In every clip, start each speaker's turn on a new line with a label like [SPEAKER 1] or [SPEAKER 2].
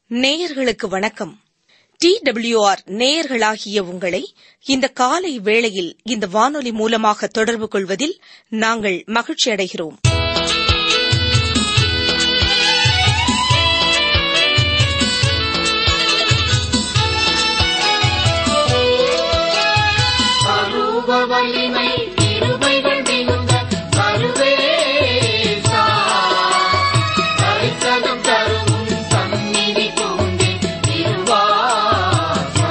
[SPEAKER 1] நேயர்களுக்கு வணக்கம் D WR நேயர்களாகிய உங்களை இந்த காலை வேளையில் இந்த வானொலி மூலமாக தொடர்பு கொள்வதில் நாங்கள் மகிழ்ச்சி அடைகிறோம்
[SPEAKER 2] அருவ வலிமை கிருபைகள் மிகுந்த சர்வேசா. தரிசனம் தரும் சந்நிதி பூண்டே திருவாசா.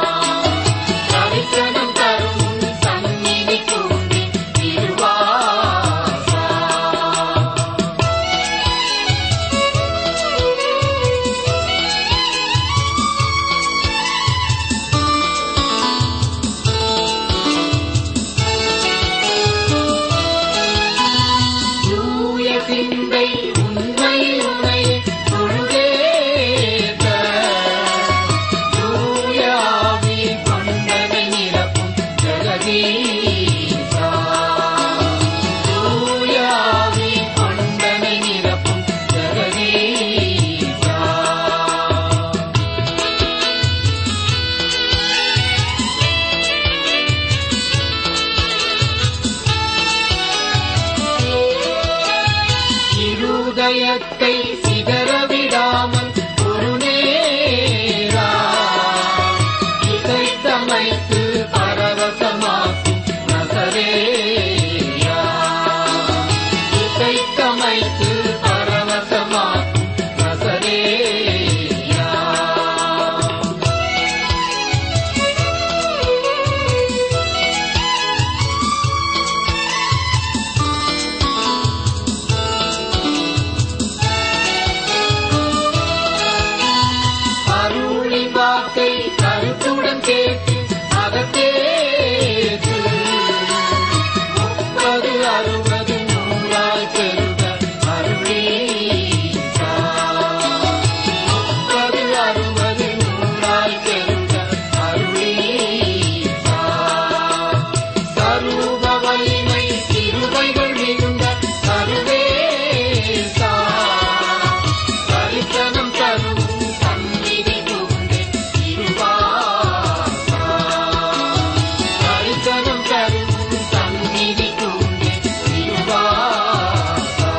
[SPEAKER 2] தரிசனம் தரும் சந்நிதி பூண்டே திருவாசா. தூய சிந்தை உண்மை உனை தொழுதேத்த. தூய ஆவி கொண்டனை நிரப்பும் ஜெகதீசா. தூய ஆவி கொண்டனை நிரப்பும் ஜெகதீசா. இருதயத்தை சிதறவிடாமல் ஒரு நேரா இசைத்தமைத்து பரவசமாக்கும் நசரேயா இசைத்தமைத்து பரவசமாக்கும் நசரேயா அருளி வாக்கை கருத்துடன் கேட்டு அகத்தேற்று முப்பது அறுபது நூறாய் பெருக அருளீசா முப்பது அறுபது நூறாய் பெருக அருளீசா சரூப வலிமை சிறுவைகள் மிகுந்த சர்வேசா தரிசனம் தரும் சந்நிதி புகுந்தே திருவாசா. தரிசனம் தரும் சந்நிதி புகுந்தே திருவாசா.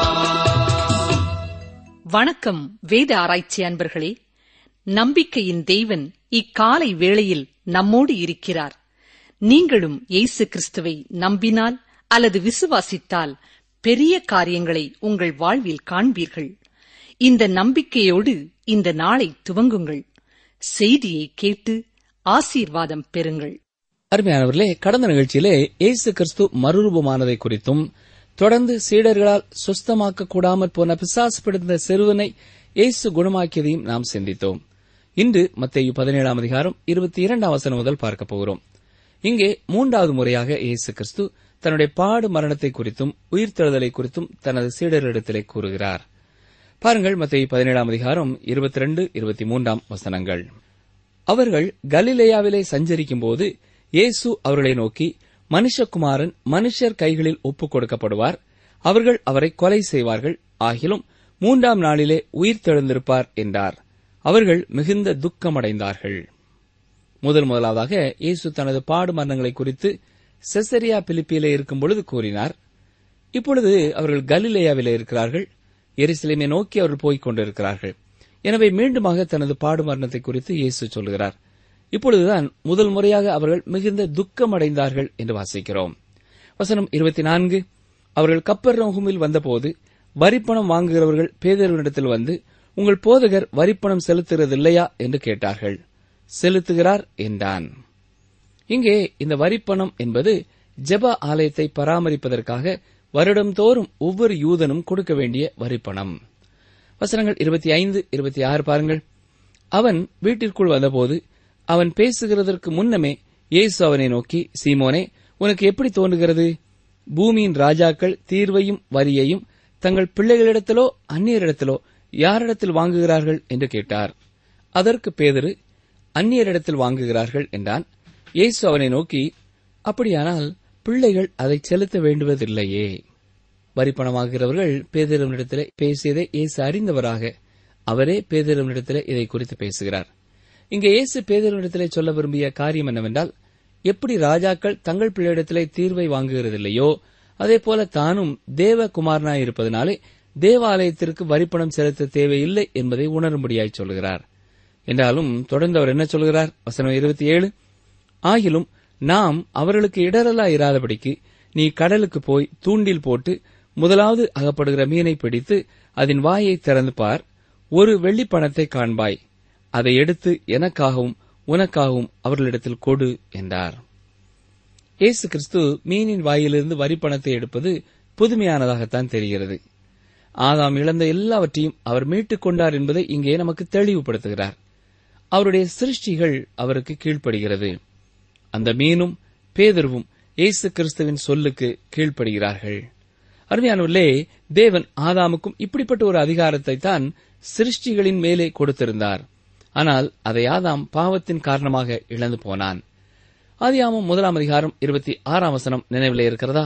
[SPEAKER 3] வணக்கம் வேத ஆராய்ச்சி அன்பர்களே நம்பிக்கையின் தேவன் இக்காலை வேளையில் நம்மோடு இருக்கிறார் நீங்களும் இயேசு கிறிஸ்துவை நம்பினால் அல்லது விசுவாசித்தால் பெரிய காரியங்களை உங்கள் வாழ்வில் காண்பீர்கள் இந்த நம்பிக்கையோடு இந்த நாளை துவங்குங்கள் செய்தியை கேட்டு ஆசீர்வாதம் பெறுங்கள்
[SPEAKER 4] அருமையானவர்களே கடந்த நிகழ்ச்சியிலே இயேசு கிறிஸ்து மறுரூபமானதை குறித்தும் தொடர்ந்து சீடர்களால் சுஸ்தமாக்க கூடாமற் போன பிசாசு பிடித்த சிறுவனை இயேசு குணமாக்கியதையும் நாம் சிந்தித்தோம் இன்று மத்தேயு பதினேழாம் அதிகாரம் இருபத்தி இரண்டாம் வசனம் முதல் பார்க்க போகிறோம் இங்கே மூன்றாவது முறையாக இயேசு கிறிஸ்து தன்னுடைய பாடு மரணத்தை குறித்தும் உயிர்த்தெழுதலை குறித்தும் தனது சீடர்களிடத்திலே கூறுகிறார் பாருங்கள் மத்திய பதினேழாம் அதிகாரம் இருபத்தி ரெண்டு இருபத்தி மூன்றாம் வசனங்கள் அவர்கள் கலிலேயாவிலே சஞ்சரிக்கும்போது இயேசு அவர்களை நோக்கி மனுஷகுமாரன் மனுஷர் கைகளில் ஒப்புக் கொடுக்கப்படுவார் அவர்கள் அவரை கொலை செய்வார்கள் ஆகிலும் மூன்றாம் நாளிலே உயிர் தெழுந்திருப்பார் என்றார் அவர்கள் மிகுந்த துக்கமடைந்தார்கள் முதல் முதலாவதாக இயேசு தனது பாடு மரணங்களை குறித்து செசரியா பிலிப்பியிலே இருக்கும் பொழுது கூறினார் இப்பொழுது அவர்கள் கலிலேயாவிலே இருக்கிறார்கள் எருசலேமை நோக்கி அவர்கள் போய்க் கொண்டிருக்கிறார்கள் எனவே மீண்டுமாக தனது பாடு மரணத்தை குறித்து இயேசு சொல்கிறார் இப்பொழுதுதான் முதல் முறையாக அவர்கள் மிகுந்த துக்கமடைந்தார்கள் என்று வாசிக்கிறோம் வசனம் இருபத்தி நான்கு அவர்கள் கப்பர் நோகுமில் வந்தபோது வரிப்பணம் வாங்குகிறவர்கள் பேதர்களிடத்தில் வந்து உங்கள் போதகர் வரிப்பணம் செலுத்துகிறதில்லையா என்று கேட்டார்கள் செலுத்துகிறார் என்றான் இங்கே இந்த வரிப்பணம் என்பது ஜெப ஆலயத்தை பராமரிப்பதற்காக வருடம்தோறும் ஒவ்வொரு யூதனும் கொடுக்க வேண்டிய வரிப்பணம் வசனங்கள் இருபத்தி ஐந்து இருபத்தி ஆறு பாருங்கள் அவன் வீட்டிற்குள் வந்தபோது அவன் பேசுகிறதற்கு முன்னமே இயேசு அவனை நோக்கி சீமோனே உனக்கு எப்படி தோன்றுகிறது பூமியின் ராஜாக்கள் தீர்வையும் வரியையும் தங்கள் பிள்ளைகளிடத்திலோ அந்நியரிடத்திலோ யாரிடத்தில் வாங்குகிறார்கள் என்று கேட்டார் அதற்கு பேதரு அந்நியரிடத்தில் வாங்குகிறார்கள் என்றான் இயேசு அவனை நோக்கி அப்படியானால் பிள்ளைகள் அதை செலுத்த வேண்டுவதில்லையே வரிப்பணமாகிறவர்கள் பேதரிடத்திலே பேசியதை இயேசு அறிந்தவராக அவரே பேதருவனிடத்திலே இதை குறித்து பேசுகிறார் இங்கே இயேசு பேதருவனிடத்திலே சொல்ல விரும்பிய காரியம் என்னவென்றால் எப்படி ராஜாக்கள் தங்கள் பிள்ளையிடத்திலே தீர்வை வாங்குகிறதில்லையோ அதே போல தானும் தேவகுமாரனாய் இருப்பதனாலே தேவாலயத்திற்கு வரிப்பணம் செலுத்த தேவையில்லை என்பதை உணரும்படியாய் சொல்கிறார் என்றாலும் தொடர்ந்து அவர் என்ன சொல்கிறார் வசனம் இருபத்தி ஏழு ஆகிலும் நாம் அவர்களுக்கு இடரலா இராதபடிக்கு நீ கடலுக்கு போய் தூண்டில் போட்டு முதலாவது அகப்படுகிற மீனை பிடித்து அதன் வாயை திறந்து பார் ஒரு வெள்ளிப் பணத்தை காண்பாய் அதை எடுத்து எனக்காகவும் உனக்காகவும் அவர்களிடத்தில் கொடு என்றார் இயேசு கிறிஸ்து மீனின் வாயிலிருந்து வரிப்பணத்தை எடுப்பது புதுமையானதாகத்தான் தெரிகிறது ஆதாம் இழந்த எல்லாவற்றையும் அவர் மீட்டுக் கொண்டார் என்பதை இங்கே நமக்கு தெளிவுபடுத்துகிறார் அவருடைய சிருஷ்டிகள் அவருக்கு கீழ்ப்படுகிறது அந்த மீனும் பேதர்வும் இயேசு கிறிஸ்துவின் சொல்லுக்கு கீழ்ப்படுகிறார்கள் அருமையானவர்களே தேவன் ஆதாமுக்கும் இப்படிப்பட்ட ஒரு அதிகாரத்தை தான் சிருஷ்டிகளின் மேலே கொடுத்திருந்தார் ஆனால் அதை ஆதாம் பாவத்தின் காரணமாக இழந்து போனான் ஆதியாமம் முதலாம் அதிகாரம் இருபத்தி ஆறாம் வசனம் நினைவிலே இருக்கிறதா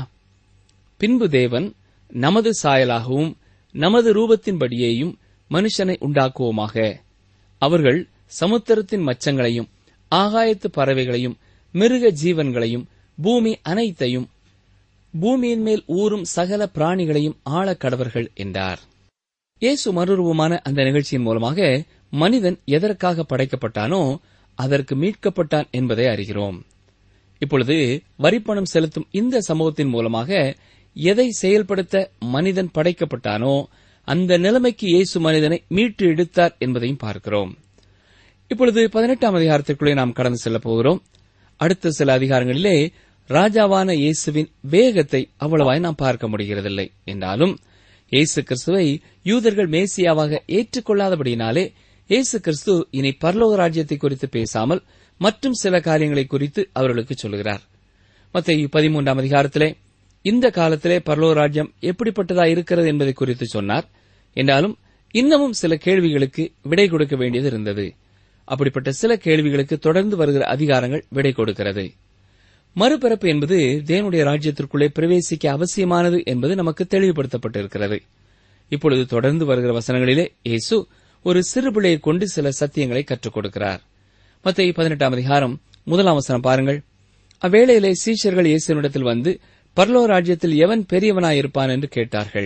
[SPEAKER 4] பின்பு தேவன் நமது சாயலாகவும் நமது ரூபத்தின்படியேயும் மனுஷனை உண்டாக்குவோமாக அவர்கள் சமுத்திரத்தின் மச்சங்களையும் ஆகாயத்து பறவைகளையும் மிருக ஜீவன்களையும் பூமி அனைத்தையும் பூமியின் மேல் ஊறும் சகல பிராணிகளையும் ஆளக் கடவர்கள் என்றார் இயேசு மறுரூபமான அந்த நிகழ்ச்சியின் மூலமாக மனிதன் எதற்காக படைக்கப்பட்டானோ அதற்கு மீட்கப்பட்டான் என்பதை அறிகிறோம் இப்பொழுது வரிப்பணம் செலுத்தும் இந்த சமூகத்தின் மூலமாக எதை செயல்படுத்த மனிதன் படைக்கப்பட்டானோ அந்த நிலைமைக்கு இயேசு மனிதனை மீட்டு எடுத்தார் என்பதையும் பார்க்கிறோம் இப்பொழுது பதினெட்டாம் அதிகாரத்திற்குள்ளே நாம் கடந்து செல்லப் போகிறோம் அடுத்த சில அதிகாரங்களிலே ராஜாவான இயேசுவின் வேகத்தை அவ்வளவாய் நாம் பார்க்க முடிகிறதில்லை என்றாலும் இயேசு கிறிஸ்துவை யூதர்கள் மேசியாவாக ஏற்றுக்கொள்ளாதபடியினாலே இயேசு கிறிஸ்து இனி பரலோக ராஜ்யத்தை குறித்து பேசாமல் மற்றும் சில காரியங்களை குறித்து அவர்களுக்கு சொல்கிறார் மத்திய பதிமூன்றாம் அதிகாரத்திலே இந்த காலத்திலே பரலோக ராஜ்யம் எப்படிப்பட்டதா இருக்கிறது என்பதை குறித்து சொன்னார் என்றாலும் இன்னமும் சில கேள்விகளுக்கு விடை கொடுக்க வேண்டியது இருந்தது அப்படிப்பட்ட சில கேள்விகளுக்கு தொடர்ந்து வருகிற அதிகாரங்கள் விடை கொடுக்கிறது மறுபிறப்பு என்பது தேவனுடைய ராஜ்யத்திற்குள்ளே பிரவேசிக்க அவசியமானது என்பது நமக்கு தெளிவுபடுத்தப்பட்டிருக்கிறது இப்பொழுது தொடர்ந்து வருகிற வசனங்களிலே இயேசு ஒரு சிறு பிள்ளையை கொண்டு சில சத்தியங்களை கற்றுக் கொடுக்கிறார் மத்திய பதினெட்டாம் அதிகாரம் முதலாம் வசனம் பாருங்கள் அவ்வேளையிலே சீஷர்கள் இயேசுவினிடத்தில் வந்து பர்லோ ராஜ்யத்தில் எவன் பெரியவனாயிருப்பான் என்று கேட்டார்கள்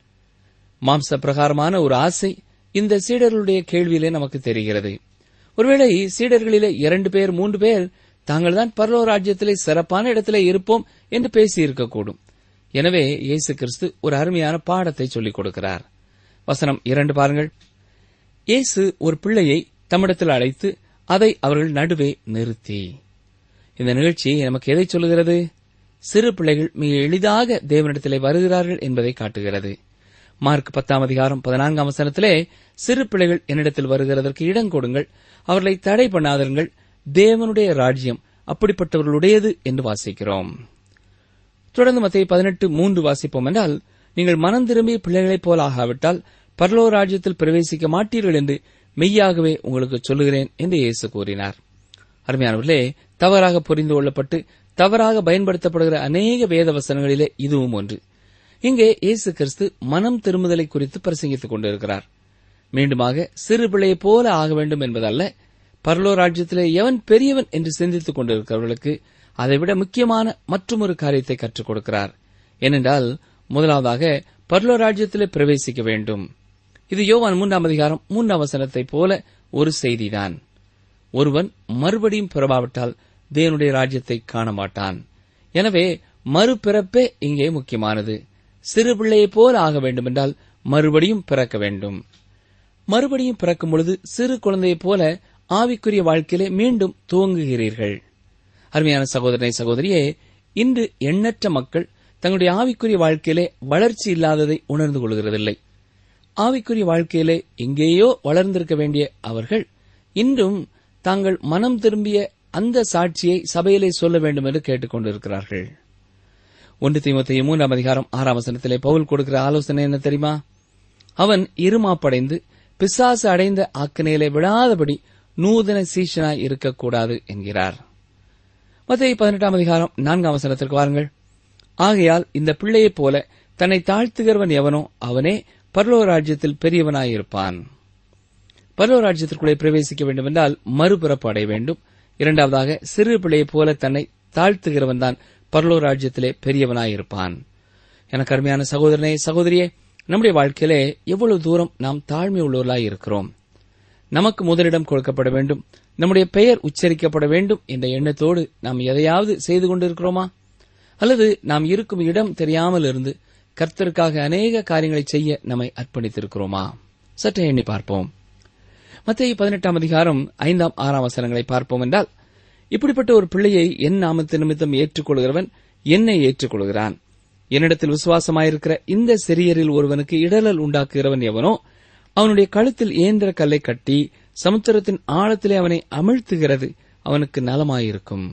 [SPEAKER 4] மாம்ச பிரகாரமான ஒரு ஆசை இந்த சீடர்களுடைய கேள்வியிலே நமக்கு தெரிகிறது ஒருவேளை சீடர்களிலே இரண்டு பேர் மூன்று பேர் தாங்கள்தான் பரலோ ராஜ்யத்திலே சிறப்பான இடத்திலே இருப்போம் என்று பேசியிருக்கக்கூடும் எனவே இயேசு கிறிஸ்து ஒரு அருமையான பாடத்தை சொல்லிக் கொடுக்கிறார் வசனம் இரண்டு பாருங்கள் இயேசு ஒரு பிள்ளையை தம்மிடத்தில் அழைத்து அதை அவர்கள் நடுவே நிறுத்தி இந்த நிகழ்ச்சி நமக்கு எதை சொல்லுகிறது சிறு பிள்ளைகள் மிக எளிதாக தேவனிடத்திலே வருகிறார்கள் என்பதை காட்டுகிறது மார்க் பத்தாம் அதிகாரம் பதினான்காம் வசனத்திலே சிறு பிள்ளைகள் என்னிடத்தில் வருகிறதற்கு இடம் கொடுங்கள் அவர்களை தடை பண்ணாதீர்கள் தேவனுடைய ராஜ்யம் அப்படிப்பட்டவர்களுடையது என்று வாசிக்கிறோம் தொடர்ந்து மத்திய பதினெட்டு மூன்று வாசிப்போம் என்றால் நீங்கள் மனம் திரும்பி பிள்ளைகளைப் போல ஆகாவிட்டால் பரலோ ராஜ்யத்தில் பிரவேசிக்க மாட்டீர்கள் என்று மெய்யாகவே உங்களுக்கு சொல்லுகிறேன் என்று இயேசு கூறினார் அருமையானவர்களே தவறாக புரிந்து கொள்ளப்பட்டு தவறாக பயன்படுத்தப்படுகிற அநேக வேத வசனங்களிலே இதுவும் ஒன்று இங்கே இயேசு கிறிஸ்து மனம் திரும்புதலை குறித்து பிரசங்கித்துக் கொண்டிருக்கிறார் மீண்டுமாக சிறு பிள்ளையைப் போல ஆக வேண்டும் என்பதல்ல பரலோ ராஜ்யத்திலே எவன் பெரியவன் என்று சிந்தித்துக் கொண்டிருக்கிறவர்களுக்கு அதைவிட முக்கியமான மற்றொரு காரியத்தை கற்றுக் கொடுக்கிறார் ஏனென்றால் முதலாவதாக பரலோ ராஜ்யத்திலே பிரவேசிக்க வேண்டும் இது யோவான் மூன்றாம் அதிகாரம் மூன்றாம் வசனத்தைப் போல ஒரு செய்திதான் ஒருவன் மறுபடியும் பிறவாவிட்டால் தேவனுடைய ராஜ்யத்தை காண மாட்டான் எனவே மறுபிறப்பே இங்கே முக்கியமானது சிறு பிள்ளையைப் போல ஆக வேண்டுமென்றால் மறுபடியும் பிறக்க வேண்டும் மறுபடியும் பிறக்கும் பொழுது சிறு குழந்தையைப் போல ஆவிக்குரிய வாழ்க்கையிலே மீண்டும் துவங்குகிறீர்கள் அருமையான சகோதரனை சகோதரியே இன்று எண்ணற்ற மக்கள் தங்களுடைய ஆவிக்குரிய வாழ்க்கையிலே வளர்ச்சி இல்லாததை உணர்ந்து கொள்கிறதில்லை ஆவிக்குரிய வாழ்க்கையிலே எங்கேயோ வளர்ந்திருக்க வேண்டிய அவர்கள் இன்றும் தாங்கள் மனம் திரும்பிய அந்த சாட்சியை சபையிலே சொல்ல வேண்டும் என்று கேட்டுக் கொண்டிருக்கிறார்கள் ஒன்று தீமத்தைய மூன்றாம் அதிகாரம் ஆறாம் வசனத்திலே பவுல் கொடுக்கிற ஆலோசனை என்ன தெரியுமா அவன் இருமாப்படைந்து பிசாசு அடைந்த ஆக்கினையிலே விடாதபடி நூதன சீஷனாய் இருக்கக்கூடாது என்கிறார் மத்திய பதினெட்டாம் அதிகாரம் நான்காம் வசனத்திற்கு வாருங்கள் ஆகையால் இந்த பிள்ளையைப் போல தன்னை தாழ்த்துகிறவன் எவனோ அவனே பரலோ ராஜ்யத்தில் பெரியவனாயிருப்பான் பரலோ ராஜ்யத்திற்குள்ளே பிரவேசிக்க வேண்டும் என்றால் மறுபிறப்பு அடைய வேண்டும் இரண்டாவதாக சிறு பிள்ளையைப் போல தன்னை தாழ்த்துகிறவன் தான் பரலோ ராஜ்யத்திலே பெரியவனாயிருப்பான் எனக்கு அருமையான சகோதரனே சகோதரியே நம்முடைய வாழ்க்கையிலே எவ்வளவு தூரம் நாம் தாழ்மை உள்ளவர்களாய் இருக்கிறோம் நமக்கு முதலிடம் கொடுக்கப்பட வேண்டும் நம்முடைய பெயர் உச்சரிக்கப்பட வேண்டும் என்ற எண்ணத்தோடு நாம் எதையாவது செய்து கொண்டிருக்கிறோமா அல்லது நாம் இருக்கும் இடம் தெரியாமல் இருந்து கர்த்தருக்காக அநேக காரியங்களை செய்ய நம்மை அர்ப்பணித்திருக்கிறோமா சற்றே எண்ணி பார்ப்போம் மத்திய பதினெட்டாம் அதிகாரம் ஐந்தாம் ஆறாம் வசனங்களை பார்ப்போம் என்றால் இப்படிப்பட்ட ஒரு பிள்ளையை என் நாமத்து நிமித்தம் ஏற்றுக்கொள்கிறவன் என்னை ஏற்றுக்கொள்கிறான் என்னிடத்தில் விசுவாசமாயிருக்கிற இந்த சிறியரில் ஒருவனுக்கு இடரல் உண்டாக்குகிறவன் எவனோ அவனுடைய கழுத்தில் இயந்திர கல்லை கட்டி சமுத்திரத்தின் ஆழத்திலே அவனை அமிழ்த்துகிறது அவனுக்கு நலமாயிருக்கும்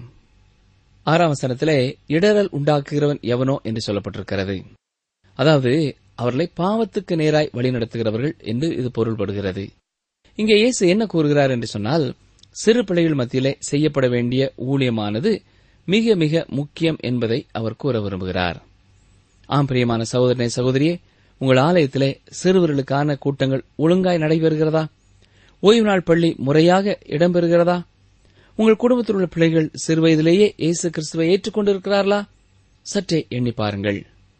[SPEAKER 4] ஆறாம் வசனத்திலே இடரல் உண்டாக்குகிறவன் எவனோ என்று சொல்லப்பட்டிருக்கிறது அதாவது அவர்களை பாவத்துக்கு நேராய் வழிநடத்துகிறவர்கள் என்று இது பொருள்படுகிறது இங்கே இயேசு என்ன கூறுகிறார் என்று சொன்னால் சிறு பிள்ளைகள் மத்தியிலே செய்யப்பட வேண்டிய ஊழியமானது மிக மிக முக்கியம் என்பதை அவர் கூற விரும்புகிறார் ஆம் பிரியமான சகோதரனே சகோதரியே உங்கள் ஆலயத்திலே சிறுவர்களுக்கான கூட்டங்கள் ஒழுங்காய் நடைபெறுகிறதா ஓய்வு நாள் பள்ளி முறையாக இடம்பெறுகிறதா உங்கள் குடும்பத்தில் உள்ள பிள்ளைகள் சிறுவயதிலேயே இயேசு கிறிஸ்துவை ஏற்றுக்கொண்டிருக்கிறார்களா சற்றே எண்ணி பாருங்கள்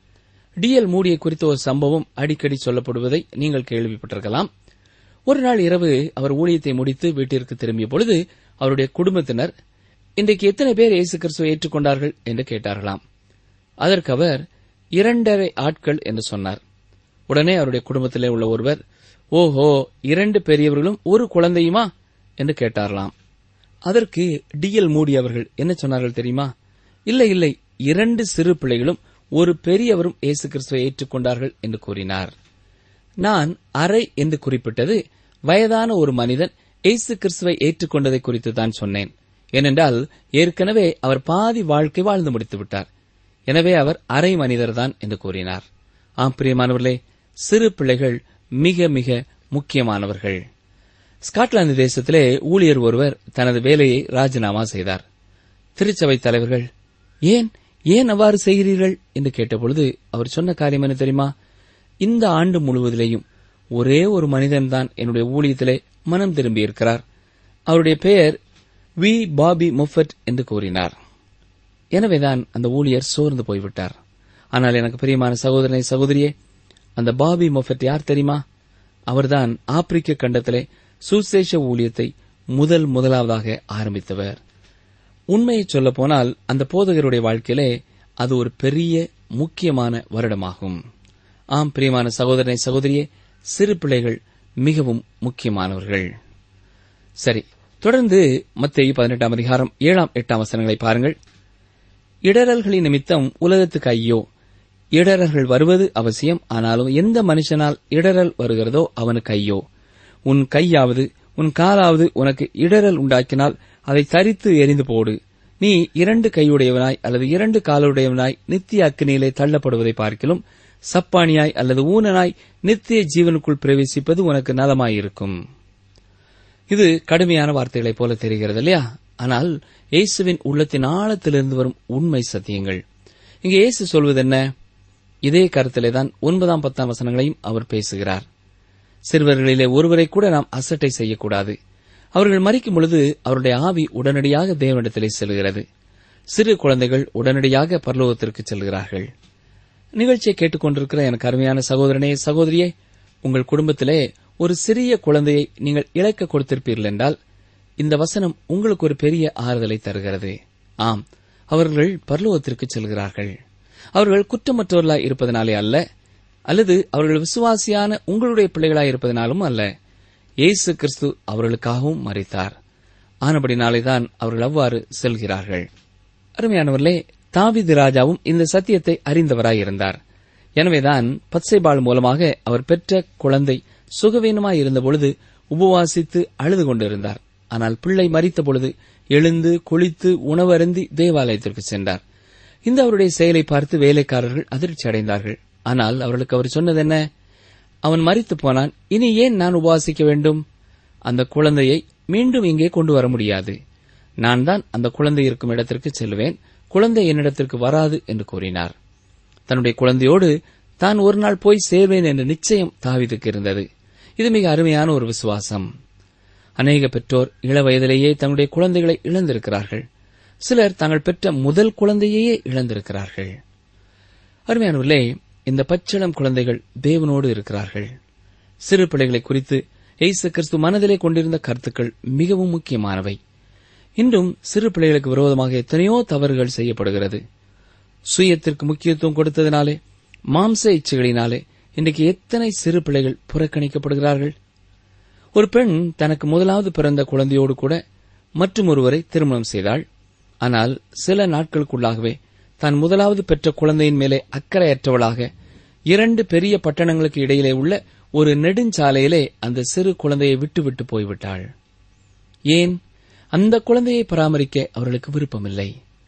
[SPEAKER 4] டிஎல் மூடியை குறித்த ஒரு சம்பவம் அடிக்கடி சொல்லப்படுவதை நீங்கள் கேள்விப்பட்டிருக்கலாம் ஒரு நாள் இரவு அவர் ஊழியத்தை முடித்து வீட்டிற்கு திரும்பிய பொழுது அவருடைய குடும்பத்தினர் இன்றைக்கு எத்தனை பேர் இயேசு கிறிஸ்துவை ஏற்றுக்கொண்டார்கள் என்று கேட்டார்களாம் அதற்கு அவர் இரண்டரை ஆட்கள் என்று சொன்னார் உடனே அவருடைய குடும்பத்திலே உள்ள ஒருவர் ஓஹோ இரண்டு பெரியவர்களும் ஒரு குழந்தையுமா என்று கேட்டார்களாம் அதற்கு டிஎல் மூடி அவர்கள் என்ன சொன்னார்கள் தெரியுமா இல்லை இல்லை இரண்டு சிறு பிள்ளைகளும் ஒரு பெரியவரும் இயேசு கிறிஸ்துவை ஏற்றுக்கொண்டார்கள் என்று கூறினார் நான் அறை என்று குறிப்பிட்டது வயதான ஒரு மனிதன் இயேசு கிறிஸ்துவை ஏற்றுக்கொண்டதை குறித்து தான் சொன்னேன் ஏனென்றால் ஏற்கனவே அவர் பாதி வாழ்க்கை வாழ்ந்து முடித்து விட்டார் எனவே அவர் அரை மனிதர்தான் என்று கூறினார் ஆம் பிரியமானவர்களே சிறு பிள்ளைகள் மிக மிக முக்கியமானவர்கள் ஸ்காட்லாந்து தேசத்திலே ஊழியர் ஒருவர் தனது வேலையை ராஜினாமா செய்தார் திருச்சபை தலைவர்கள் ஏன் ஏன் அவ்வாறு செய்கிறீர்கள் என்று கேட்டபொழுது அவர் சொன்ன காரியம் என்ன தெரியுமா இந்த ஆண்டு முழுவதிலேயும் ஒரே ஒரு மனிதன்தான் என்னுடைய ஊழியத்திலே மனம் திரும்பியிருக்கிறார் அவருடைய பெயர் வி பாபி முஃபட் என்று கூறினார் எனவேதான் அந்த ஊழியர் சோர்ந்து போய்விட்டார் ஆனால் எனக்கு பிரியமான சகோதரனை சகோதரியே அந்த பாபி மொஃபட் யார் தெரியுமா அவர்தான் ஆப்பிரிக்க கண்டத்திலே சுசேஷ ஊழியத்தை முதல் முதலாவதாக ஆரம்பித்தவர் உண்மையை சொல்ல போனால் அந்த போதகருடைய வாழ்க்கையிலே அது ஒரு பெரிய முக்கியமான வருடமாகும் ஆம் பிரியமான சகோதரனை சகோதரியே சிறு பிள்ளைகள் மிகவும் முக்கியமானவர்கள் சரி தொடர்ந்து மத்திய பதினெட்டாம் அதிகாரம் ஏழாம் எட்டாம் வசனங்களை பாருங்கள் இடரல்களின் நிமித்தம் உலகத்துக்கு ஐயோ இடரல்கள் வருவது அவசியம் ஆனாலும் எந்த மனுஷனால் இடரல் வருகிறதோ அவனுக்கு ஐயோ உன் கையாவது உன் காலாவது உனக்கு இடரல் உண்டாக்கினால் அதை தரித்து எரிந்து போடு நீ இரண்டு கையுடையவனாய் அல்லது இரண்டு காலுடையவனாய் நித்திய அக்கினியிலே தள்ளப்படுவதை பார்க்கிலும் சப்பானியாய் அல்லது ஊனனாய் நித்திய ஜீவனுக்குள் பிரவேசிப்பது உனக்கு நலமாயிருக்கும் இது கடுமையான வார்த்தைகளைப் போல தெரிகிறது இல்லையா ஆனால் இயேசுவின் உள்ளத்தின் ஆழத்திலிருந்து வரும் உண்மை சத்தியங்கள் இங்கே இயேசு சொல்வது என்ன இதே கருத்திலே தான் ஒன்பதாம் பத்தாம் வசனங்களையும் அவர் பேசுகிறார் சிறுவர்களிலே ஒருவரை கூட நாம் அசட்டை செய்யக்கூடாது அவர்கள் மறிக்கும் பொழுது அவருடைய ஆவி உடனடியாக தேவனிடத்திலே செல்கிறது சிறு குழந்தைகள் உடனடியாக பரலோகத்திற்கு செல்கிறார்கள் நிகழ்ச்சியை கேட்டுக்கொண்டிருக்கிற எனக்கு அருமையான சகோதரனே சகோதரியே உங்கள் குடும்பத்திலே ஒரு சிறிய குழந்தையை நீங்கள் இழக்க கொடுத்திருப்பீர்கள் என்றால் இந்த வசனம் உங்களுக்கு ஒரு பெரிய ஆறுதலை தருகிறது ஆம் அவர்கள் பரலோகத்திற்கு செல்கிறார்கள் அவர்கள் குற்றமற்றவர்களாய் இருப்பதனாலே அல்ல அல்லது அவர்கள் விசுவாசியான உங்களுடைய பிள்ளைகளாய் இருப்பதனாலும் அல்ல இயேசு கிறிஸ்து அவர்களுக்காகவும் மறித்தார் ஆனபடினாலேதான் அவர்கள் அவ்வாறு செல்கிறார்கள் அருமையானவர்களே தாவிது ராஜாவும் இந்த சத்தியத்தை அறிந்தவராய் இருந்தார் எனவேதான் பத்சைபாள் மூலமாக அவர் பெற்ற குழந்தை சுகவீனமாய் இருந்தபொழுது உபவாசித்து அழுது கொண்டிருந்தார் ஆனால் பிள்ளை மறித்த பொழுது எழுந்து குளித்து உணவருந்தி தேவாலயத்திற்கு சென்றார் இந்த அவருடைய செயலை பார்த்து வேலைக்காரர்கள் அதிர்ச்சி அடைந்தார்கள் ஆனால் அவர்களுக்கு அவர் சொன்னது என்ன அவன் மறித்து போனான் இனி ஏன் நான் உபவாசிக்க வேண்டும் அந்த குழந்தையை மீண்டும் இங்கே கொண்டு வர முடியாது நான் தான் அந்த குழந்தை இருக்கும் இடத்திற்கு செல்வேன் குழந்தை என்னிடத்திற்கு வராது என்று கூறினார் தன்னுடைய குழந்தையோடு தான் ஒரு நாள் போய் சேர்வேன் என்ற நிச்சயம் தாவிதுக்கு இருந்தது இது மிக அருமையான ஒரு விசுவாசம் அநேக பெற்றோர் இள வயதிலேயே தங்களுடைய குழந்தைகளை இழந்திருக்கிறார்கள் சிலர் தாங்கள் பெற்ற முதல் குழந்தையையே இழந்திருக்கிறார்கள் அருமையானவர்களே இந்த பச்சிளம் குழந்தைகள் தேவனோடு இருக்கிறார்கள் சிறு பிள்ளைகளை குறித்து இயேசு கிறிஸ்து மனதிலே கொண்டிருந்த கருத்துக்கள் மிகவும் முக்கியமானவை இன்றும் சிறு பிள்ளைகளுக்கு விரோதமாக எத்தனையோ தவறுகள் செய்யப்படுகிறது சுயத்திற்கு முக்கியத்துவம் கொடுத்ததினாலே மாம்ச இச்சைகளினாலே இன்றைக்கு எத்தனை சிறு பிள்ளைகள் புறக்கணிக்கப்படுகிறார்கள் ஒரு பெண் தனக்கு முதலாவது பிறந்த குழந்தையோடு கூட மற்றும் ஒருவரை திருமணம் செய்தாள் ஆனால் சில நாட்களுக்குள்ளாகவே தான் முதலாவது பெற்ற குழந்தையின் மேலே அக்கறையற்றவளாக இரண்டு பெரிய பட்டணங்களுக்கு இடையிலே உள்ள ஒரு நெடுஞ்சாலையிலே அந்த சிறு குழந்தையை விட்டுவிட்டு போய்விட்டாள் ஏன் அந்த குழந்தையை பராமரிக்க அவர்களுக்கு விருப்பமில்லை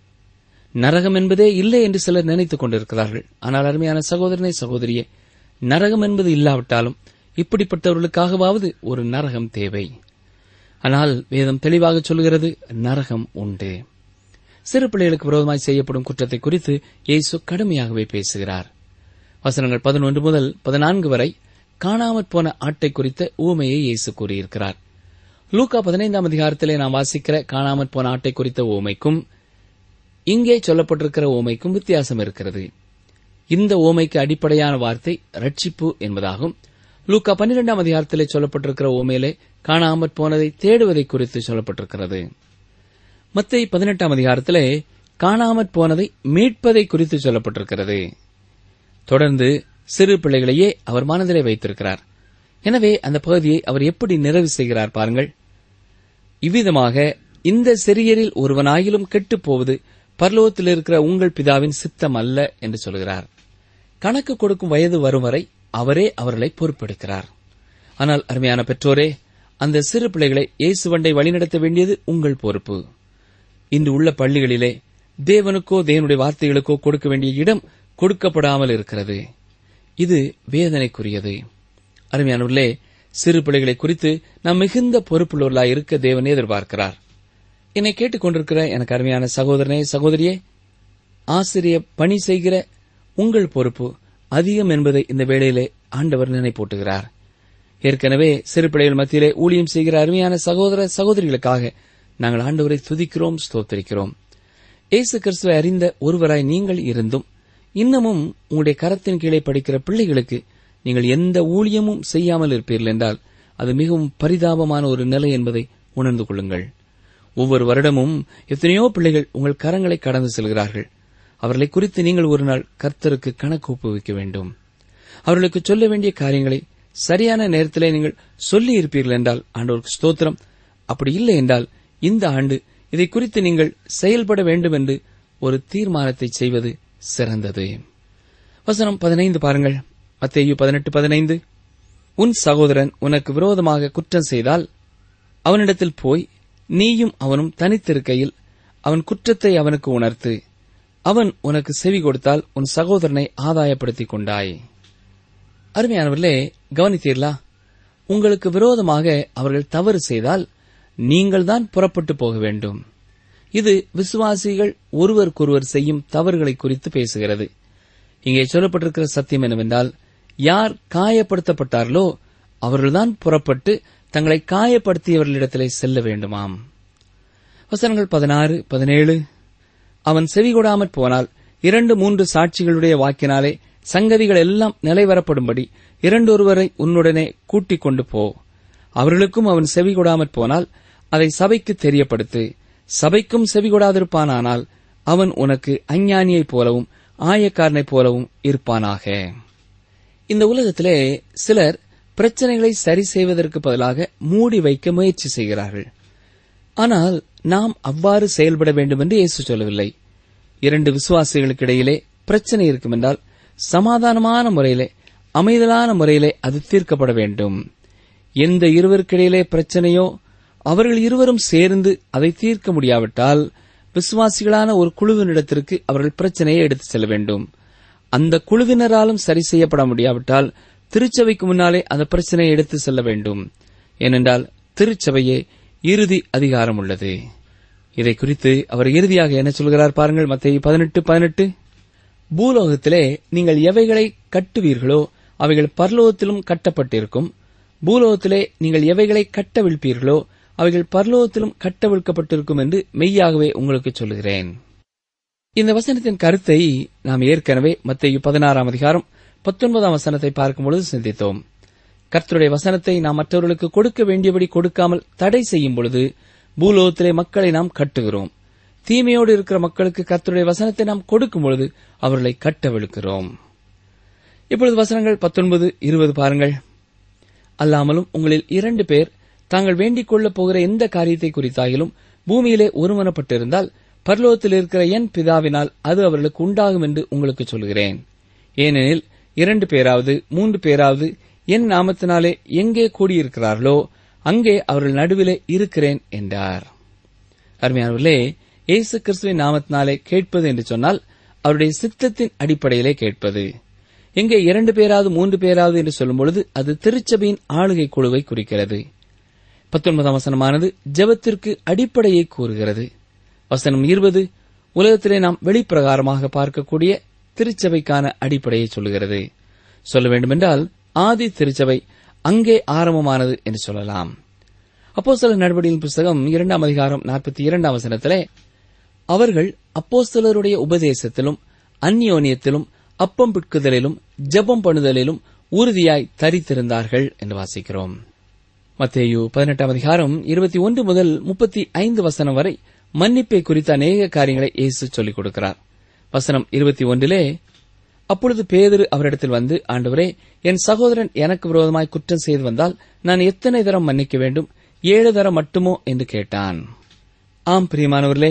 [SPEAKER 4] நரகம் என்பதே இல்லை என்று சிலர் நினைத்துக் கொண்டிருக்கிறார்கள் ஆனால் அருமையான சகோதரனை சகோதரியே நரகம் என்பது இல்லாவிட்டாலும் இப்படிப்பட்டவர்களுக்காகவாவது ஒரு நரகம் தேவை ஆனால் வேதம் தெளிவாக சொல்கிறது நரகம் உண்டு சிறு பிள்ளைகளுக்கு விரோதமாய் செய்யப்படும் குற்றத்தை குறித்து இயேசு கடுமையாகவே பேசுகிறார் வசனங்கள் பதினொன்று முதல் பதினான்கு வரை காணாமற் போன ஆட்டை குறித்த ஊமையை இயேசு கூறியிருக்கிறார் லூக்கா பதினைந்தாம் அதிகாரத்திலே நாம் வாசிக்கிற காணாமற் போன ஆட்டை குறித்த ஊமைக்கும் இங்கே சொல்லப்பட்டிருக்கிற ஓமைக்கும் வித்தியாசம் இருக்கிறது இந்த ஓமைக்கு அடிப்படையான வார்த்தை ரட்சிப்பு என்பதாகும் லூக்கா பன்னிரெண்டாம் அதிகாரத்திலே சொல்லப்பட்டிருக்கிற ஓமையிலே காணாமற் போனதை தேடுவதை குறித்து சொல்லப்பட்டிருக்கிறது மத்திய பதினெட்டாம் அதிகாரத்திலே காணாமற் போனதை மீட்பதை குறித்து சொல்லப்பட்டிருக்கிறது தொடர்ந்து சிறு பிள்ளைகளையே அவர் மனதிலே வைத்திருக்கிறார் எனவே அந்த பகுதியை அவர் எப்படி நிறைவு செய்கிறார் பாருங்கள் இவ்விதமாக இந்த சிறியரில் ஒருவனாயிலும் கெட்டுப் போவது பரலோகத்தில் இருக்கிற உங்கள் பிதாவின் சித்தம் அல்ல என்று சொல்கிறார் கணக்கு கொடுக்கும் வயது வரும் வரை அவரே அவர்களை பொறுப்பெடுக்கிறார் ஆனால் அருமையான பெற்றோரே அந்த சிறு பிள்ளைகளை இயேசுவண்டை வழிநடத்த வேண்டியது உங்கள் பொறுப்பு இன்று உள்ள பள்ளிகளிலே தேவனுக்கோ தேவனுடைய வார்த்தைகளுக்கோ கொடுக்க வேண்டிய இடம் கொடுக்கப்படாமல் இருக்கிறது இது வேதனைக்குரியது அருமையானவர்களே சிறு பிள்ளைகளை குறித்து நாம் மிகுந்த பொறுப்புள்ளவர்களாய் இருக்க தேவனே எதிர்பார்க்கிறார் என்னை கேட்டுக்கொண்டிருக்கிற எனக்கு அருமையான சகோதரனே சகோதரியே ஆசிரிய பணி செய்கிற உங்கள் பொறுப்பு அதிகம் என்பதை இந்த வேளையிலே ஆண்டவர் நினைப்பூட்டுகிறார் ஏற்கனவே சிறு பிள்ளைகள் மத்தியிலே ஊழியம் செய்கிற அருமையான சகோதர சகோதரிகளுக்காக நாங்கள் ஆண்டவரை துதிக்கிறோம் ஸ்தோத்தரிக்கிறோம் இயேசு கிறிஸ்துவை அறிந்த ஒருவராய் நீங்கள் இருந்தும் இன்னமும் உங்களுடைய கரத்தின் கீழே படிக்கிற பிள்ளைகளுக்கு நீங்கள் எந்த ஊழியமும் செய்யாமல் இருப்பீர்கள் என்றால் அது மிகவும் பரிதாபமான ஒரு நிலை என்பதை உணர்ந்து கொள்ளுங்கள் ஒவ்வொரு வருடமும் எத்தனையோ பிள்ளைகள் உங்கள் கரங்களை கடந்து செல்கிறார்கள் அவர்களை குறித்து நீங்கள் ஒரு நாள் கர்த்தருக்கு கணக்கு ஒப்புவிக்க வேண்டும் அவர்களுக்கு சொல்ல வேண்டிய காரியங்களை சரியான நேரத்திலே நீங்கள் சொல்லி இருப்பீர்கள் என்றால் ஆண்டவருக்கு ஸ்தோத்திரம் அப்படி இல்லை என்றால் இந்த ஆண்டு இதை குறித்து நீங்கள் செயல்பட வேண்டும் என்று ஒரு தீர்மானத்தை செய்வது சிறந்தது வசனம் பதினைந்து பாருங்கள் மத்தேயு பதினெட்டு பதினைந்து உன் சகோதரன் உனக்கு விரோதமாக குற்றம் செய்தால் அவனிடத்தில் போய் நீயும் அவனும் தனித்திருக்கையில் அவன் குற்றத்தை அவனுக்கு உணர்த்து அவன் உனக்கு செவி கொடுத்தால் உன் சகோதரனை ஆதாயப்படுத்திக் கொண்டாய் அருமையானவர்களே கவனித்தீர்களா உங்களுக்கு விரோதமாக அவர்கள் தவறு செய்தால் நீங்கள்தான் புறப்பட்டு போக வேண்டும் இது விசுவாசிகள் ஒருவருக்கொருவர் செய்யும் தவறுகளை குறித்து பேசுகிறது இங்கே சொல்லப்பட்டிருக்கிற சத்தியம் என்னவென்றால் யார் காயப்படுத்தப்பட்டார்களோ அவர்கள்தான் புறப்பட்டு தங்களை காயப்படுத்தியவர்களிடத்திலே செல்ல வேண்டுமாம் வசனங்கள் பதினாறு பதினேழு அவன் செவிகொடாமற் போனால் இரண்டு மூன்று சாட்சிகளுடைய வாக்கினாலே சங்கதிகள் எல்லாம் நிலைவரப்படும்படி இரண்டொருவரை உன்னுடனே கூட்டிக் கொண்டு போ அவர்களுக்கும் அவன் செவிகொடாமற் போனால் அதை சபைக்கு தெரியப்படுத்து சபைக்கும் செவிகொடாதிருப்பானானால் அவன் உனக்கு அஞ்ஞானியைப் போலவும் ஆயக்காரனைப் போலவும் இருப்பானாக இந்த உலகத்திலே சிலர் பிரச்சனைகளை சரி செய்வதற்கு பதிலாக மூடி வைக்க முயற்சி செய்கிறார்கள் ஆனால் நாம் அவ்வாறு செயல்பட வேண்டும் என்று இயேசு சொல்லவில்லை இரண்டு விசுவாசிகளுக்கு இடையிலே பிரச்சனை இருக்கும் என்றால் சமாதானமான முறையிலே அமைதலான முறையிலே அது தீர்க்கப்பட வேண்டும் எந்த இருவருக்கிடையிலே பிரச்சனையோ அவர்கள் இருவரும் சேர்ந்து அதை தீர்க்க முடியாவிட்டால் விசுவாசிகளான ஒரு குழுவினிடத்திற்கு அவர்கள் பிரச்சனையை எடுத்துச் செல்ல வேண்டும் அந்த குழுவினராலும் சரி செய்யப்பட முடியாவிட்டால் திருச்சபைக்கு முன்னாலே அந்த பிரச்சனையை எடுத்து செல்ல வேண்டும் ஏனென்றால் திருச்சபையே இறுதி அதிகாரம் உள்ளது இதை குறித்து அவர் இறுதியாக என்ன சொல்கிறார் பாருங்கள் மத்திய பதினெட்டு பதினெட்டு பூலோகத்திலே நீங்கள் எவைகளை கட்டுவீர்களோ அவைகள் பரலோகத்திலும் கட்டப்பட்டிருக்கும் பூலோகத்திலே நீங்கள் எவைகளை கட்டவிழ்ப்பீர்களோ அவைகள் பரலோகத்திலும் கட்டவிழ்க்கப்பட்டிருக்கும் என்று மெய்யாகவே உங்களுக்கு சொல்லுகிறேன் இந்த வசனத்தின் கருத்தை நாம் ஏற்கனவே மத்திய பதினாறாம் அதிகாரம் பத்தொன்பதாம் வசனத்தை பார்க்கும்பொழுது சிந்தித்தோம் கர்த்தருடைய வசனத்தை நாம் மற்றவர்களுக்கு கொடுக்க வேண்டியபடி கொடுக்காமல் தடை செய்யும் பொழுது பூலோகத்திலே மக்களை நாம் கட்டுகிறோம் தீமையோடு இருக்கிற மக்களுக்கு கர்த்தருடைய வசனத்தை நாம் கொடுக்கும் பொழுது அவர்களை கட்டவிழுக்கிறோம் இப்பொழுது வசனங்கள் பத்தொன்பது இருபது பாருங்கள் அல்லாமலும் உங்களில் இரண்டு பேர் தாங்கள் வேண்டிக் கொள்ளப் போகிற எந்த காரியத்தை குறித்தாகிலும் பூமியிலே ஒருமனப்பட்டிருந்தால் பரலோகத்தில் இருக்கிற என் பிதாவினால் அது அவர்களுக்கு உண்டாகும் என்று உங்களுக்கு சொல்கிறேன் ஏனெனில் இரண்டு பேராவது மூன்று பேராவது என் நாமத்தினாலே எங்கே கூடியிருக்கிறார்களோ அங்கே அவர்கள் நடுவிலே இருக்கிறேன் என்றார் அருமையானவர்களே இயேசு கிறிஸ்துவின் நாமத்தினாலே கேட்பது என்று சொன்னால் அவருடைய சித்தத்தின் அடிப்படையிலே கேட்பது எங்கே இரண்டு பேராவது மூன்று பேராவது என்று சொல்லும் பொழுது அது திருச்சபையின் ஆளுகை குழுவை குறிக்கிறது பத்தொன்பதாம் வசனமானது ஜெபத்திற்கு அடிப்படையை கூறுகிறது வசனம் இருபது உலகத்திலே நாம் வெளிப்பிரகாரமாக பார்க்கக்கூடிய திருச்சபைக்கான அடிப்படையை சொல்லுகிறது சொல்ல வேண்டுமென்றால் ஆதி திருச்சபை அங்கே ஆரம்பமானது என்று சொல்லலாம் அப்போ சில நடவடிக்கையின் புஸ்தகம் இரண்டாம் அதிகாரம் நாற்பத்தி இரண்டாம் வசனத்திலே அவர்கள் அப்போஸ்தலருடைய உபதேசத்திலும் அந்யோன்யத்திலும் அப்பம் பிட்குதலிலும் ஜெபம் பண்ணுதலிலும் உறுதியாய் தரித்திருந்தார்கள் என்று வாசிக்கிறோம் மத்தேயு பதினெட்டாம் அதிகாரம் இருபத்தி ஒன்று முதல் முப்பத்தி ஐந்து வசனம் வரை மன்னிப்பை குறித்த அநேக காரியங்களை இயேசு சொல்லிக் கொடுக்கிறார் வசனம் இருபத்தி ஒன்றிலே அப்பொழுது பேதுரு அவரிடத்தில் வந்து ஆண்டவரே என் சகோதரன் எனக்கு விரோதமாய் குற்றம் செய்து வந்தால் நான் எத்தனை தரம் மன்னிக்க வேண்டும் ஏழு தரம் மட்டுமோ என்று கேட்டான் ஆம் பிரியமானவர்களே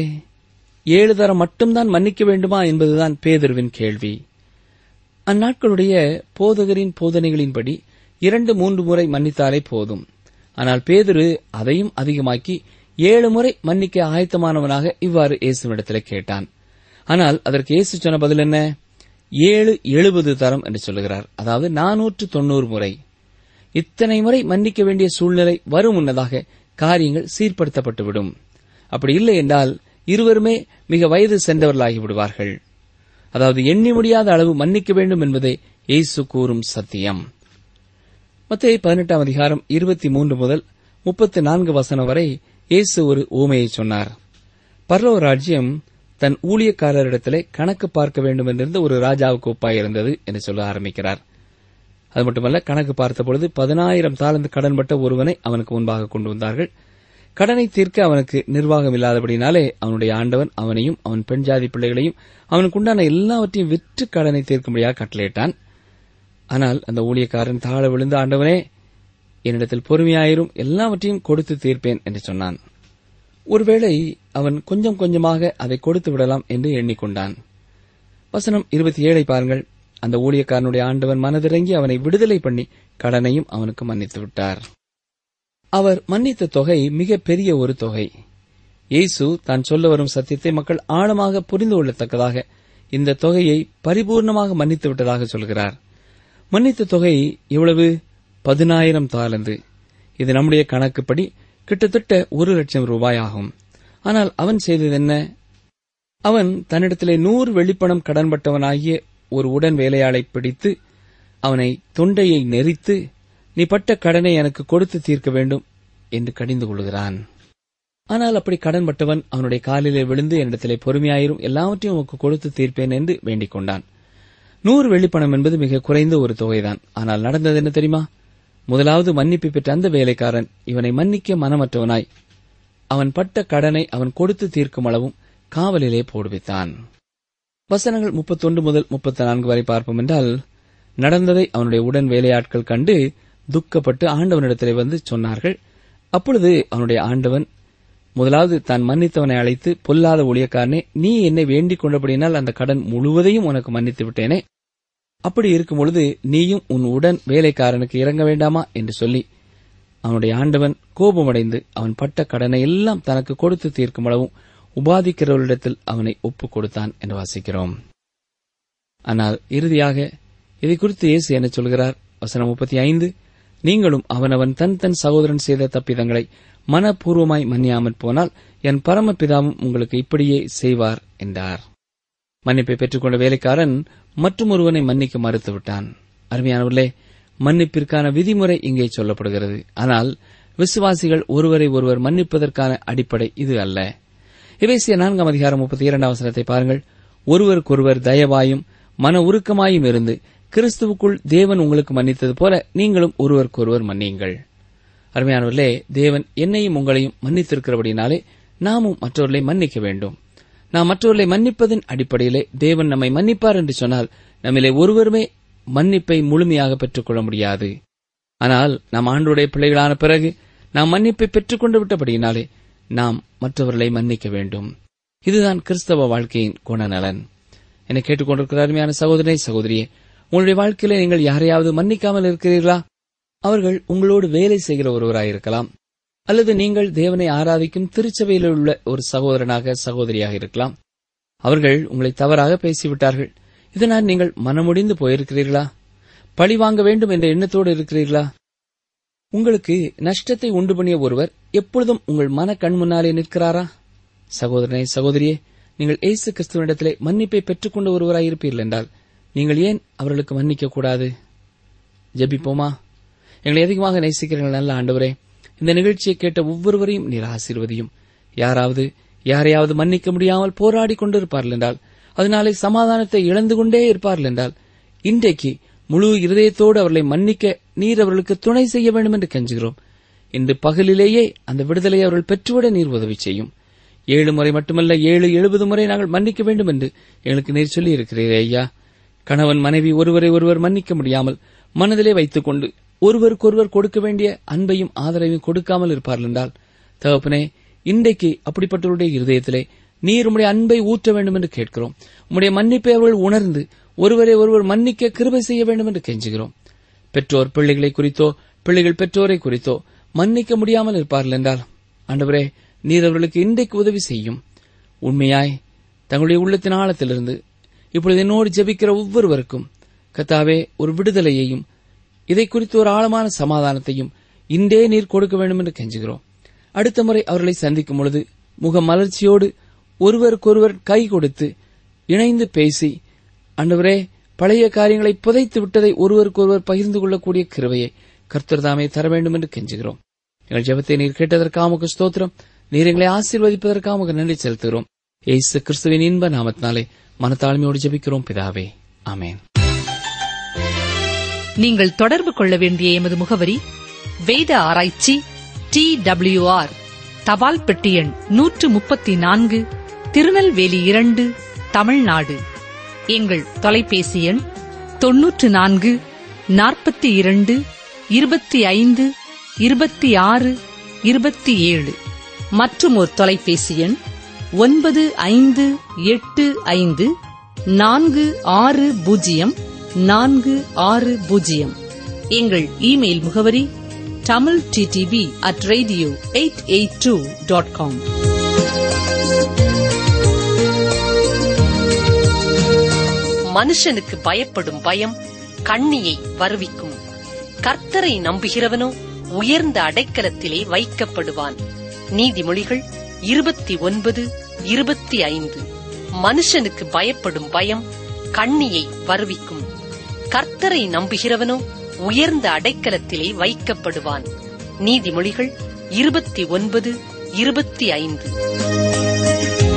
[SPEAKER 4] ஏழு தரம் மட்டும்தான் மன்னிக்க வேண்டுமா என்பதுதான் பேதுருவின் கேள்வி அந்நாட்களுடைய போதகரின் போதனைகளின்படி இரண்டு மூன்று முறை மன்னித்தாலே போதும் ஆனால் பேதுரு அதையும் அதிகமாக்கி ஏழு முறை மன்னிக்க ஆயத்தமானவனாக இவ்வாறு இயேசுவிடத்தில் கேட்டான் ஆனால் அதற்கு இயேசு சொன்ன பதில் என்ன ஏழு எழுபது தரம் என்று சொல்லுகிறார் அதாவது நானூற்று தொண்ணூறு முறை இத்தனை முறை மன்னிக்க வேண்டிய சூழ்நிலை வரும் முன்னதாக காரியங்கள் சீர்படுத்தப்பட்டுவிடும் அப்படி இல்லை என்றால் இருவருமே மிக வயது சென்றவர்களாகி விடுவார்கள் அதாவது எண்ணி முடியாத அளவு மன்னிக்க வேண்டும் என்பதே இயேசு கூறும் சத்தியம் மத்திய பதினெட்டாம் அதிகாரம் இருபத்தி மூன்று முதல் முப்பத்தி நான்கு வசனம் வரை இயேசு ஒரு ஊமையை சொன்னார் பரலோ ராஜ்யம் தன் ஊழியக்காரரிடத்திலே கணக்கு பார்க்க வேண்டும் என்றிருந்த ஒரு ராஜாவுக்கு ஒப்பாயிருந்தது என்று சொல்ல ஆரம்பிக்கிறார் அது மட்டுமல்ல கணக்கு பார்த்தபொழுது பதினாயிரம் தாளந்து கடன்பட்ட ஒருவனை அவனுக்கு முன்பாக கொண்டு வந்தார்கள் கடனை தீர்க்க அவனுக்கு நிர்வாகம் இல்லாதபடினாலே அவனுடைய ஆண்டவன் அவனையும் அவன் பெண் ஜாதி பிள்ளைகளையும் அவனுக்கு உண்டான எல்லாவற்றையும் விற்று கடனை தீர்க்கும்படியாக கட்டளையிட்டான் ஆனால் அந்த ஊழியக்காரன் தாழ விழுந்த ஆண்டவனே என்னிடத்தில் பொறுமையாயிரும் எல்லாவற்றையும் கொடுத்து தீர்ப்பேன் என்று சொன்னான் ஒருவேளை அவன் கொஞ்சம் கொஞ்சமாக அதை கொடுத்து விடலாம் என்று எண்ணிக்கொண்டான் வசனம் இருபத்தி ஏழை பாருங்கள் அந்த ஊழியக்காரனுடைய ஆண்டவன் மனதிறங்கி அவனை விடுதலை பண்ணி கடனையும் அவனுக்கு மன்னித்து விட்டார் அவர் மன்னித்த தொகை மிக பெரிய ஒரு தொகை இயேசு தான் சொல்ல வரும் சத்தியத்தை மக்கள் ஆழமாக புரிந்து கொள்ளத்தக்கதாக இந்த தொகையை பரிபூர்ணமாக மன்னித்து விட்டதாக சொல்கிறார் மன்னித்த தொகை எவ்வளவு பதினாயிரம் தாளந்து இது நம்முடைய கணக்குப்படி கிட்டத்தட்ட ஒரு லட்சம் ரூபாய் ஆகும் ஆனால் அவன் செய்தது என்ன அவன் தன்னிடத்திலே நூறு வெளிப்பணம் கடன்பட்டவனாகிய ஒரு உடன் வேலையாளை பிடித்து அவனை தொண்டையை நெரித்து நீ பட்ட கடனை எனக்கு கொடுத்து தீர்க்க வேண்டும் என்று கடிந்து கொள்கிறான் ஆனால் அப்படி கடன்பட்டவன் அவனுடைய காலிலே விழுந்து என்னிடத்திலே பொறுமையாயிரும் எல்லாவற்றையும் உனக்கு கொடுத்து தீர்ப்பேன் என்று வேண்டிக் கொண்டான் நூறு வெள்ளிப்பணம் என்பது மிக குறைந்த ஒரு தொகைதான் ஆனால் நடந்தது என்ன தெரியுமா முதலாவது மன்னிப்பு பெற்ற அந்த வேலைக்காரன் இவனை மன்னிக்க மனமற்றவனாய் அவன் பட்ட கடனை அவன் கொடுத்து தீர்க்கும் அளவும் காவலிலே போடுவித்தான் வசனங்கள் முப்பத்தொன்று முதல் முப்பத்தி நான்கு வரை பார்ப்போம் என்றால் நடந்ததை அவனுடைய உடன் வேலையாட்கள் கண்டு துக்கப்பட்டு ஆண்டவனிடத்திலே வந்து சொன்னார்கள் அப்பொழுது அவனுடைய ஆண்டவன் முதலாவது தான் மன்னித்தவனை அழைத்து பொல்லாத ஊழியக்காரனே நீ என்னை வேண்டிக் கொண்டபடியினால் அந்த கடன் முழுவதையும் உனக்கு மன்னித்து விட்டேனே அப்படி இருக்கும் பொழுது நீயும் உன் உடன் வேலைக்காரனுக்கு இறங்க வேண்டாமா என்று சொல்லி அவனுடைய ஆண்டவன் கோபமடைந்து அவன் பட்ட கடனை எல்லாம் தனக்கு கொடுத்து தீர்க்கும் அளவும் உபாதிக்கிறவர்களிடத்தில் அவனை ஒப்புக் கொடுத்தான் என்று வாசிக்கிறோம் ஆனால் இறுதியாக இதை குறித்து இயேசு என்ன சொல்கிறார் வசனம் முப்பத்தி ஐந்து நீங்களும் அவனவன் தன் தன் சகோதரன் செய்த தப்பிதங்களை மனப்பூர்வமாய் மன்னியாமற் போனால் என் பரமபிதாவும் உங்களுக்கு இப்படியே செய்வார் என்றார் மன்னிப்பை பெற்றுக்கொண்ட வேலைக்காரன் மற்றும் ஒருவனை மன்னிக்க மறுத்துவிட்டான் அருமையானவர்களே மன்னிப்பிற்கான விதிமுறை இங்கே சொல்லப்படுகிறது ஆனால் விசுவாசிகள் ஒருவரை ஒருவர் மன்னிப்பதற்கான அடிப்படை இது அல்ல எபேசிய நான்காம் அதிகாரம் முப்பத்தி இரண்டாம் வசனத்தை பாருங்கள் ஒருவருக்கொருவர் தயவாயும் மன உருக்கமாயும் இருந்து கிறிஸ்துவுக்குள் தேவன் உங்களுக்கு மன்னித்தது போல நீங்களும் ஒருவருக்கொருவர் மன்னியுங்கள் அருமையானவர்களே தேவன் என்னையும் உங்களையும் மன்னித்திருக்கிறபடினாலே நாமும் மற்றவர்களை மன்னிக்க வேண்டும் நாம் மற்றவர்களை மன்னிப்பதன் அடிப்படையிலே தேவன் நம்மை மன்னிப்பார் என்று சொன்னால் நம்மிலே ஒருவருமே மன்னிப்பை முழுமையாக பெற்றுக்கொள்ள முடியாது ஆனால் நாம் ஆண்டுடைய பிள்ளைகளான பிறகு நாம் மன்னிப்பை பெற்றுக்கொண்டு விட்டபடியினாலே நாம் மற்றவர்களை மன்னிக்க வேண்டும் இதுதான் கிறிஸ்தவ வாழ்க்கையின் குணநலன் என்னை கேட்டுக்கொண்டிருக்கிற அருமையான சகோதரனை சகோதரியே உங்களுடைய வாழ்க்கையில நீங்கள் யாரையாவது மன்னிக்காமல் இருக்கிறீர்களா அவர்கள் உங்களோடு வேலை செய்கிற ஒருவராயிருக்கலாம் அல்லது நீங்கள் தேவனை ஆராதிக்கும் திருச்சபையில் உள்ள ஒரு சகோதரனாக சகோதரியாக இருக்கலாம் அவர்கள் உங்களை தவறாக பேசிவிட்டார்கள் இதனால் நீங்கள் மனமுடிந்து போயிருக்கிறீர்களா பழி வாங்க வேண்டும் என்ற எண்ணத்தோடு இருக்கிறீர்களா உங்களுக்கு நஷ்டத்தை உண்டு பண்ணிய ஒருவர் எப்பொழுதும் உங்கள் மன கண் முன்னாலே நிற்கிறாரா சகோதரனே சகோதரியே நீங்கள் இயேசு கிறிஸ்துவனிடத்திலே மன்னிப்பை பெற்றுக்கொண்ட ஒருவராயிருப்பீர்கள் என்றால் நீங்கள் ஏன் அவர்களுக்கு மன்னிக்க கூடாது ஜெபிப்போமா எங்களை அதிகமாக நேசிக்கிறீர்கள் நல்ல ஆண்டவரே இந்த நிகழ்ச்சியை கேட்ட ஒவ்வொருவரையும் நீர் ஆசீர்வதியும் யாராவது யாரையாவது மன்னிக்க முடியாமல் போராடி கொண்டிருப்பார்கள் என்றால் அதனாலே சமாதானத்தை இழந்து கொண்டே இருப்பார்கள் என்றால் இன்றைக்கு முழு இருதயத்தோடு அவர்களை மன்னிக்க நீர் அவர்களுக்கு துணை செய்ய வேண்டும் என்று கெஞ்சுகிறோம் இன்று பகலிலேயே அந்த விடுதலையை அவர்கள் பெற்றுவிட நீர் உதவி செய்யும் ஏழு முறை மட்டுமல்ல ஏழு எழுபது முறை நாங்கள் மன்னிக்க வேண்டும் என்று எங்களுக்கு நீர் சொல்லி இருக்கிறீரே ஐயா கணவன் மனைவி ஒருவரை ஒருவர் மன்னிக்க முடியாமல் மனதிலே வைத்துக் கொண்டு ஒருவருக்கொருவர் கொடுக்க வேண்டிய அன்பையும் ஆதரவையும் கொடுக்காமல் இருப்பார்கள் என்றால் தகப்பனே இன்றைக்கு அப்படிப்பட்டவருடைய இருதயத்திலே நீர் உம்முடைய அன்பை ஊற்ற வேண்டும் என்று கேட்கிறோம் உம்முடைய மன்னிப்பை அவர்கள் உணர்ந்து ஒருவரை ஒருவர் மன்னிக்க கிருபை செய்ய வேண்டும் என்று கெஞ்சுகிறோம் பெற்றோர் பிள்ளைகளை குறித்தோ பிள்ளைகள் பெற்றோரை குறித்தோ மன்னிக்க முடியாமல் இருப்பார்கள் என்றால் ஆண்டவரே நீர் அவர்களுக்கு இன்றைக்கு உதவி செய்யும் உண்மையாய் தங்களுடைய உள்ளத்தின் ஆழத்திலிருந்து இப்பொழுது என்னோடு ஜெபிக்கிற ஒவ்வொருவருக்கும் கத்தாவே ஒரு விடுதலையையும் இதை குறித்து ஒரு ஆழமான சமாதானத்தையும் இன்றே நீர் கொடுக்க வேண்டும் என்று கெஞ்சுகிறோம் அடுத்த முறை அவர்களை சந்திக்கும் பொழுது முக மலர்ச்சியோடு ஒருவருக்கொருவர் கை கொடுத்து இணைந்து பேசி அண்டவரே பழைய காரியங்களை புதைத்து விட்டதை ஒருவருக்கொருவர் பகிர்ந்து கொள்ளக்கூடிய கிருவையை கர்த்தர் தாமே தர வேண்டும் என்று கெஞ்சுகிறோம் எங்கள் ஜெபத்தை நீர் கேட்டதற்காக உமக்கு ஸ்தோத்திரம் நீர் எங்களை ஆசீர்வதிப்பதற்காக உமக்கு நன்றி செலுத்துகிறோம் ஏசு கிறிஸ்துவின் இன்ப நாமத்தினாலே மனத்தாழ்மையோடு ஜெபிக்கிறோம் பிதாவே ஆமென்
[SPEAKER 3] நீங்கள் தொடர்பு கொள்ள வேண்டிய எமது முகவரி வேத ஆராய்ச்சி டி ஆர் தபால் பெட்டி எண் நூற்று முப்பத்தி நான்கு திருநெல்வேலி இரண்டு தமிழ்நாடு எங்கள் தொலைபேசி எண் தொன்னூற்று நான்கு நாற்பத்தி இரண்டு இருபத்தி ஐந்து இருபத்தி ஆறு இருபத்தி ஏழு மற்றும் ஒரு தொலைபேசி எண் ஒன்பது ஐந்து எட்டு ஐந்து நான்கு ஆறு பூஜ்ஜியம் நான்கு ஆறு பூஜ்ஜியம் எங்கள் இமெயில் முகவரி Tamil TTV at radio eight eight two dot com
[SPEAKER 5] மனுஷனுக்கு பயப்படும் பயம் கண்ணியை வருவிக்கும் கர்த்தரை நம்புகிறவனோ உயர்ந்த அடைக்கலத்திலே வைக்கப்படுவான் நீதிமொழிகள் இருபத்தி ஒன்பது இருபத்தி ஐந்து மனுஷனுக்கு பயப்படும் பயம் கண்ணியை வருவிக்கும் கர்த்தரை நம்புகிறவனோ உயர்ந்த அடைக்கலத்திலே வைக்கப்படுவான் நீதிமொழிகள் இருபத்தி ஒன்பது இருபத்தி ஐந்து